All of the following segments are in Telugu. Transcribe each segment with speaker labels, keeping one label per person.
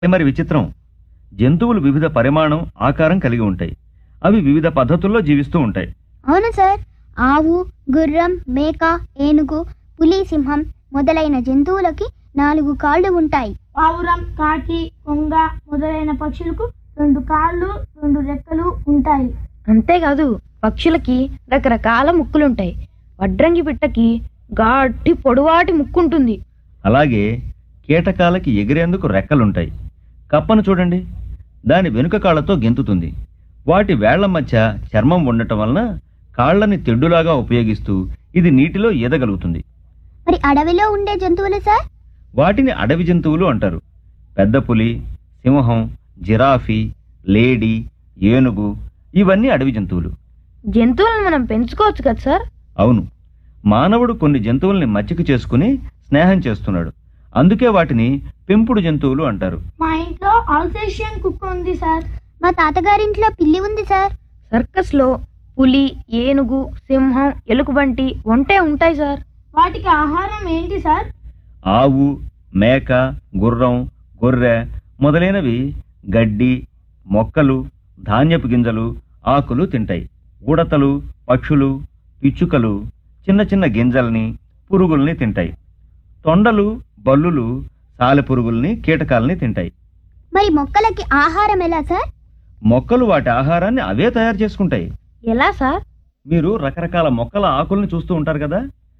Speaker 1: మరి విచిత్రం జంతువులు వివిధ పరిమాణం ఆకారం కలిగి ఉంటాయి అవి వివిధ పద్ధతుల్లో జీవిస్తూ ఉంటాయి
Speaker 2: అవును సార్ ఆవు గుర్రం మేక ఏనుగు పులి సింహం మొదలైన జంతువులకి నాలుగు కాళ్ళు ఉంటాయి
Speaker 3: పావురం కాకి కొంగ మొదలైన పక్షులకు రెండు కాళ్ళు రెండు రెక్కలు ఉంటాయి
Speaker 4: అంతేకాదు పక్షులకి రకరకాల ముక్కులుంటాయి వడ్రంగి పిట్టకి గాట్టి పొడువాటి ముక్కుంటుంది
Speaker 1: అలాగే కీటకాలకి ఎగిరేందుకు రెక్కలుంటాయి కప్పను చూడండి దాని వెనుక కాళ్లతో గెంతుతుంది వాటి వేళ్ల మధ్య చర్మం ఉండటం వలన కాళ్ళని తెడ్డులాగా ఉపయోగిస్తూ ఇది నీటిలో ఈదగలుగుతుంది
Speaker 2: మరి అడవిలో ఉండే జంతువులు సార్
Speaker 1: వాటిని అడవి జంతువులు అంటారు పెద్ద పులి సింహం జిరాఫీ లేడీ ఏనుగు ఇవన్నీ అడవి జంతువులు
Speaker 4: జంతువులను మనం పెంచుకోవచ్చు కదా సార్
Speaker 1: అవును మానవుడు కొన్ని జంతువుల్ని మచ్చిక చేసుకుని స్నేహం చేస్తున్నాడు అందుకే వాటిని పెంపుడు జంతువులు అంటారు
Speaker 3: మా ఇంట్లో ఆల్సేషియన్ కుక్క ఉంది సార్
Speaker 2: మా తాతగారింట్లో పిల్లి ఉంది సార్
Speaker 4: సర్కస్లో పులి ఏనుగు సింహం ఎలుగుబంటి ఒంటే ఉంటాయి సార్
Speaker 3: వాటికి ఆహారం ఏంటి సార్
Speaker 1: ఆవు మేక గుర్రం గొర్రె మొదలైనవి గడ్డి మొక్కలు ధాన్యపు గింజలు ఆకులు తింటాయి ఉడతలు పక్షులు పిచ్చుకలు చిన్న చిన్న గింజల్ని పురుగుల్ని తింటాయి తొండలు బల్లులు సాలెపురుగుల్ని కీటకాల్ని తింటాయి
Speaker 2: మరి మొక్కలకి ఆహారం ఎలా సార్
Speaker 1: మొక్కలు వాటి ఆహారాన్ని అవే తయారు చేసుకుంటాయి
Speaker 4: ఎలా సార్
Speaker 1: మీరు రకరకాల మొక్కల ఆకుల్ని చూస్తూ ఉంటారు కదా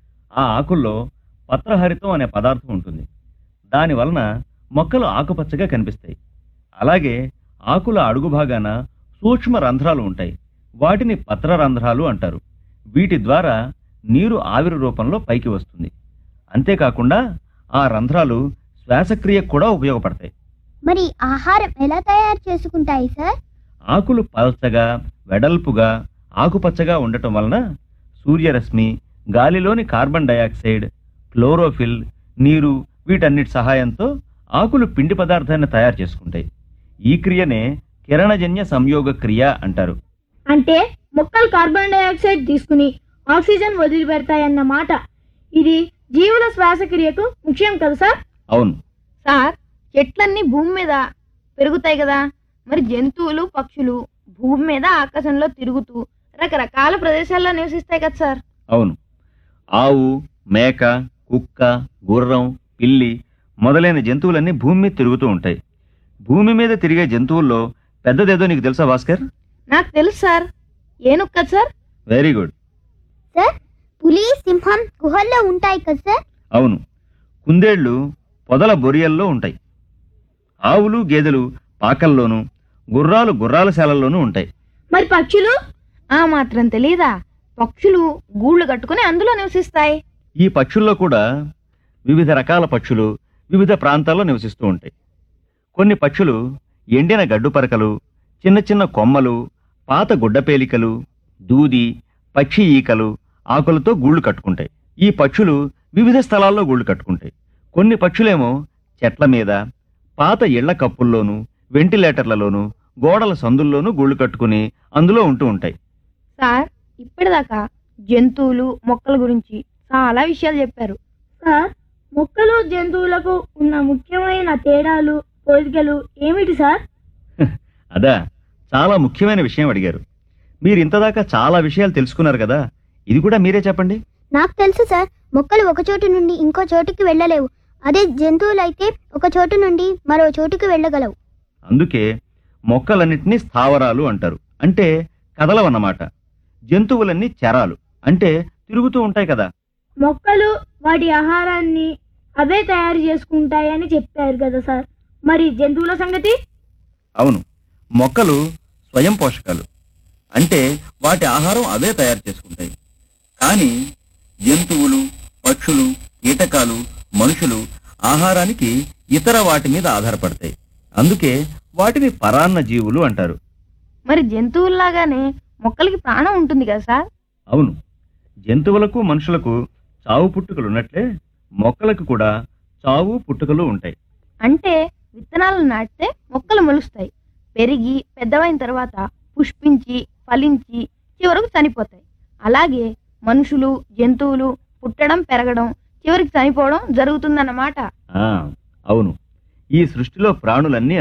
Speaker 1: ఆ ఆకుల్లో పత్రహరితం అనే పదార్థం ఉంటుంది దాని వలన మొక్కలు ఆకుపచ్చగా కనిపిస్తాయి అలాగే ఆకుల అడుగు భాగాన సూక్ష్మ రంధ్రాలు ఉంటాయి వాటిని పత్రరంధ్రాలు అంటారు వీటి ద్వారా నీరు ఆవిరి రూపంలో పైకి వస్తుంది అంతేకాకుండా ఆ రంధ్రాలు శ్వాసక్రియకు కూడా ఉపయోగపడతాయి
Speaker 2: మరి ఆహారం ఎలా తయారు చేసుకుంటాయి సార్
Speaker 1: ఆకులు పల్చగా వెడల్పుగా ఆకుపచ్చగా ఉండటం వలన సూర్యరశ్మి గాలిలోని కార్బన్ డయాక్సైడ్ క్లోరోఫిల్ నీరు వీటన్నిటి సహాయంతో ఆకులు పిండి పదార్థాన్ని తయారు చేసుకుంటాయి ఈ క్రియనే కిరణజన్య సంయోగ క్రియ అంటారు
Speaker 3: అంటే మొక్కలు కార్బన్ డైఆక్సైడ్ తీసుకుని ఆక్సిజన్ వదిలిపెడతాయన్నమాట ఇది జీవుల శ్వాసక్రియకు ముఖ్యం కదా సార్
Speaker 1: అవును
Speaker 4: సార్ చెట్లన్నీ భూమి మీద పెరుగుతాయి కదా మరి జంతువులు పక్షులు భూమి మీద ఆకాశంలో తిరుగుతూ రకరకాల ప్రదేశాల్లో నివసిస్తాయి కదా సార్
Speaker 1: అవును ఆవు మేక కుక్క గుర్రం పిల్లి మొదలైన జంతువులన్నీ భూమి మీద తిరుగుతూ ఉంటాయి భూమి మీద తిరిగే జంతువుల్లో పెద్దదేదో నీకు తెలుసా భాస్కర్
Speaker 4: నాకు తెలుసు సార్ ఏనుగు కదా సార్
Speaker 1: వెరీ గుడ్
Speaker 2: సార్ పులి సింహం గుహల్లో ఉంటాయి కదా సార్
Speaker 1: అవును కుందేళ్లు పొదల బొరియల్లో ఉంటాయి ఆవులు గేదెలు పాకల్లోనూ గుర్రాలు గుర్రాల శాలల్లోనూ ఉంటాయి
Speaker 3: మరి పక్షులు
Speaker 4: ఆ మాత్రం తెలీదా పక్షులు గూళ్ళు కట్టుకుని అందులో నివసిస్తాయి
Speaker 1: ఈ పక్షుల్లో కూడా వివిధ రకాల పక్షులు వివిధ ప్రాంతాల్లో నివసిస్తూ ఉంటాయి కొన్ని పక్షులు ఎండిన గడ్డు పరకలు చిన్న చిన్న కొమ్మలు పాత గుడ్డపేలికలు దూది పక్షి ఈకలు ఆకులతో గూళ్ళు కట్టుకుంటాయి ఈ పక్షులు వివిధ స్థలాల్లో గూళ్ళు కట్టుకుంటాయి కొన్ని పక్షులేమో చెట్ల మీద పాత ఇళ్ల కప్పుల్లోనూ వెంటిలేటర్లలోనూ గోడల సందుల్లోనూ గూళ్ళు కట్టుకుని అందులో ఉంటూ ఉంటాయి
Speaker 4: సార్ ఇప్పటిదాకా జంతువులు మొక్కల గురించి చాలా విషయాలు చెప్పారు
Speaker 3: సార్ మొక్కలు జంతువులకు ఉన్న ముఖ్యమైన తేడాలు పోలికలు ఏమిటి సార్
Speaker 1: అదా చాలా ముఖ్యమైన విషయం అడిగారు మీరు ఇంతదాకా చాలా విషయాలు తెలుసుకున్నారు కదా ఇది కూడా మీరే చెప్పండి
Speaker 2: నాకు తెలుసు సార్ మొక్కలు ఒక చోటు నుండి ఇంకో చోటుకి వెళ్ళలేవు అదే జంతువులైతే ఒక చోటు నుండి మరో చోటుకి వెళ్ళగలవు
Speaker 1: అందుకే మొక్కలన్నిటినీ స్థావరాలు అంటారు అంటే కదలవన్నమాట జంతువులన్నీ చరాలు అంటే తిరుగుతూ ఉంటాయి కదా
Speaker 3: మొక్కలు వాటి ఆహారాన్ని అవే తయారు చేసుకుంటాయని చెప్పారు కదా సార్ మరి జంతువుల సంగతి
Speaker 1: అవును మొక్కలు స్వయం పోషకాలు అంటే వాటి ఆహారం అవే తయారు చేసుకుంటాయి కానీ జంతువులు పక్షులు కీటకాలు మనుషులు ఆహారానికి ఇతర వాటి మీద ఆధారపడతాయి అందుకే వాటిని పరాన్న జీవులు అంటారు
Speaker 4: మరి జంతువుల్లాగానే మొక్కలకి ప్రాణం ఉంటుంది కదా సార్
Speaker 1: అవును జంతువులకు మనుషులకు చావు పుట్టుకలు ఉన్నట్లే మొక్కలకు కూడా చావు పుట్టుకలు ఉంటాయి
Speaker 4: అంటే విత్తనాలను నాటితే మొక్కలు మొలుస్తాయి పెరిగి పెద్దవైన తర్వాత పుష్పించి ఫలించి చివరకు చనిపోతాయి అలాగే మనుషులు జంతువులు పుట్టడం పెరగడం చివరికి చనిపోవడం జరుగుతుందన్నమాట
Speaker 1: ఆ, అవును ఈ సృష్టిలో ప్రాణులన్నీ